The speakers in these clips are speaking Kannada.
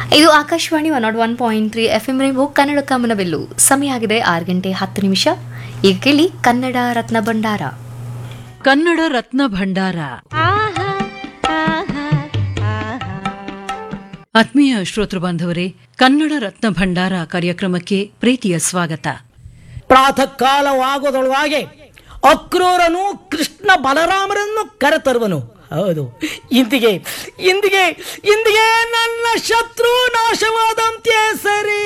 ಇದು Akashvani one naught one point three F M rainbow Kannada ಕಮನವೆಲ್ಲು ಸಮಯ ಆಗಿದೆ ಆರು ಗಂಟೆ ಹತ್ತು ನಿಮಿಷ ಈಗ ಕೇಳಿ ಕನ್ನಡ ರತ್ನ ಭಂಡಾರ ಕನ್ನಡ ರತ್ನ ಭಂಡಾರ ಆತ್ಮೀಯ ಶ್ರೋತೃ ಬಾಂಧವರೇ ಕನ್ನಡ ರತ್ನ ಭಂಡಾರ ಕಾರ್ಯಕ್ರಮಕ್ಕೆ ಪ್ರೀತಿಯ ಸ್ವಾಗತ ಪ್ರಾತಃ ಕಾಲವಾಗೋದೊಳಗೆ ಅಕ್ರೂರನು ಕೃಷ್ಣ ಬಲರಾಮರನ್ನು ಕರೆತರುವನು ಹೌದು ಇಂದಿಗೆ ಇಂದಿಗೆ ಇಂದಿಗೆ ನನ್ನ ಶತ್ರು ನಾಶವಾದಂತೆ ಸರಿ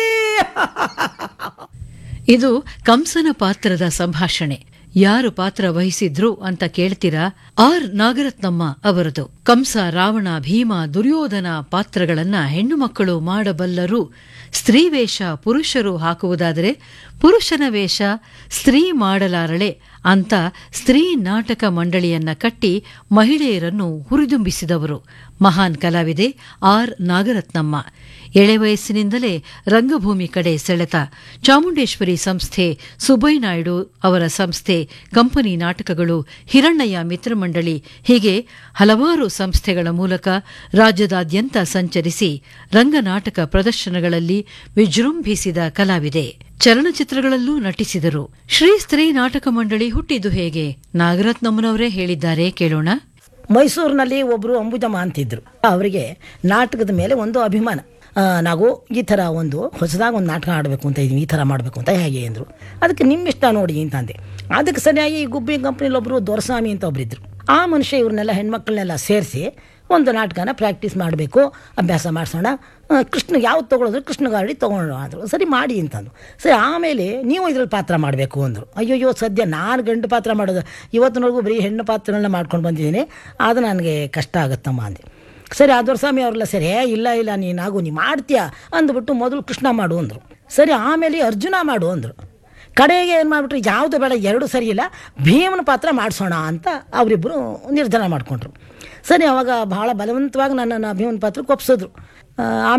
ಇದು ಕಂಸನ ಪಾತ್ರದ ಸಂಭಾಷಣೆ ಯಾರು ಪಾತ್ರ ವಹಿಸಿದ್ರು ಅಂತ ಕೇಳ್ತೀರಾ ಆರ್ ನಾಗರತ್ನಮ್ಮ ಅವರದು ಕಂಸ ರಾವಣ ಭೀಮ ದುರ್ಯೋಧನ ಪಾತ್ರಗಳನ್ನ ಹೆಣ್ಣು ಮಕ್ಕಳು ಮಾಡಬಲ್ಲರು ಸ್ತ್ರೀ ವೇಷ ಪುರುಷರು ಹಾಕುವುದಾದರೆ ಪುರುಷನ ವೇಷ ಸ್ತ್ರೀ ಮಾಡಲಾರಳೆ ಅಂತ ಸ್ತ್ರೀ ನಾಟಕ ಮಂಡಳಿಯನ್ನ ಕಟ್ಟಿ ಮಹಿಳೆಯರನ್ನು ಹುರಿದುಂಬಿಸಿದವರು ಮಹಾನ್ ಕಲಾವಿದೆ ಆರ್ ನಾಗರತ್ನಮ್ಮ ಎಳೆ ವಯಸ್ಸಿನಿಂದಲೇ ರಂಗಭೂಮಿ ಕಡೆ ಸೆಳೆತ ಚಾಮುಂಡೇಶ್ವರಿ ಸಂಸ್ಥೆ ಸುಬ್ಬೈ ನಾಯ್ಡು ಅವರ ಸಂಸ್ಥೆ ಕಂಪನಿ ನಾಟಕಗಳು ಹಿರಣ್ಣಯ್ಯ ಮಿತ್ರಮಂಡಳಿ ಹೀಗೆ ಹಲವಾರು ಸಂಸ್ಥೆಗಳ ಮೂಲಕ ರಾಜ್ಯದಾದ್ಯಂತ ಸಂಚರಿಸಿ ರಂಗನಾಟಕ ಪ್ರದರ್ಶನಗಳಲ್ಲಿ ವಿಜೃಂಭಿಸಿದ ಕಲಾವಿದೆ ಚಲನಚಿತ್ರಗಳಲ್ಲೂ ನಟಿಸಿದರು ಶ್ರೀ ಸ್ತ್ರೀ ನಾಟಕ ಮಂಡಳಿ ಹುಟ್ಟಿದ್ದು ಹೇಗೆ ನಾಗರತ್ನಮ್ಮನವರೇ ಹೇಳಿದ್ದಾರೆ ಕೇಳೋಣ ಮೈಸೂರಿನಲ್ಲಿ ಒಬ್ಬರು ಅಂಬುಜಮ್ಮ ಅಂತಿದ್ರು ಅವರಿಗೆ ನಾಟಕದ ಮೇಲೆ ಒಂದು ಅಭಿಮಾನ ಆ, ನಾವು ಈ ಥರ ಒಂದು ಹೊಸದಾಗಿ ಒಂದು ನಾಟಕ ಆಡಬೇಕು ಅಂತ ಇದೀವಿ ಈ ಥರ ಮಾಡಬೇಕು ಅಂತ ಹೇಗೆ ಅಂದರು ಅದಕ್ಕೆ ನಿಮ್ಮ ಇಷ್ಟ ನೋಡಿ ಅಂತಂದೆ ಅದಕ್ಕೆ ಸರಿಯಾಗಿ ಈ ಗುಬ್ಬಿ ಕಂಪ್ನಿಲಿ ಒಬ್ಬರು ದೊರಸ್ವಾಮಿ ಅಂತ ಒಬ್ಬರಿದ್ರು ಆ ಮನುಷ್ಯ ಇವ್ರನ್ನೆಲ್ಲ ಹೆಣ್ಮಕ್ಳನ್ನೆಲ್ಲ ಸೇರಿಸಿ ಒಂದು ನಾಟಕನ ಪ್ರಾಕ್ಟೀಸ್ ಮಾಡಬೇಕು ಅಭ್ಯಾಸ ಮಾಡಿಸೋಣ ಕೃಷ್ಣ ಯಾವ್ದು ತೊಗೊಳೋದ್ರು ಕೃಷ್ಣ ಗಾಡಿ ತೊಗೊಂಡು ಅಂದರು ಸರಿ ಮಾಡಿ ಅಂತಂದು ಸರಿ ಆಮೇಲೆ ನೀವು ಇದ್ರಲ್ಲಿ ಪಾತ್ರ ಮಾಡಬೇಕು ಅಂದರು ಅಯ್ಯೋಯ್ಯೋ ಸದ್ಯ ನಾನು ಗಂಡು ಪಾತ್ರ ಮಾಡೋದು ಇವತ್ತಿನವರೆಗೂ ಬರೀ ಹೆಣ್ಣು ಪಾತ್ರಗಳನ್ನ ಮಾಡ್ಕೊಂಡು ಬಂದಿದ್ದೀನಿ ಅದು ನನಗೆ ಕಷ್ಟ ಆಗುತ್ತಮ್ಮ ಅಂದೆ ಸರಿ ಆ ದೊರಸ್ವಾಮಿ ಅವರೆಲ್ಲ ಸರಿ "ಏ, ಇಲ್ಲ ಇಲ್ಲ ನೀನಾಗು ನೀ ಮಾಡ್ತೀಯಾ ಅಂದ್ಬಿಟ್ಟು ಮೊದಲು ಕೃಷ್ಣ ಮಾಡು ಅಂದರು ಸರಿ ಆಮೇಲೆ ಅರ್ಜುನ ಮಾಡು ಅಂದರು ಕಡೆಗೆ ಏನು ಮಾಡಿಬಿಟ್ರು ಯಾವುದು ಬೇಡ ಎರಡು ಸರಿ ಇಲ್ಲ ಭೀಮನ ಪಾತ್ರ ಮಾಡಿಸೋಣ ಅಂತ ಅವರಿಬ್ಬರು ನಿರ್ಧಾರ ಮಾಡಿಕೊಂಡ್ರು ಸರಿ ಅವಾಗ ಭಾಳ ಬಲವಂತವಾಗಿ ನನ್ನನ್ನು ಭೀಮನ ಪಾತ್ರಕ್ಕೆ ಒಪ್ಸಿದ್ರು ಆ,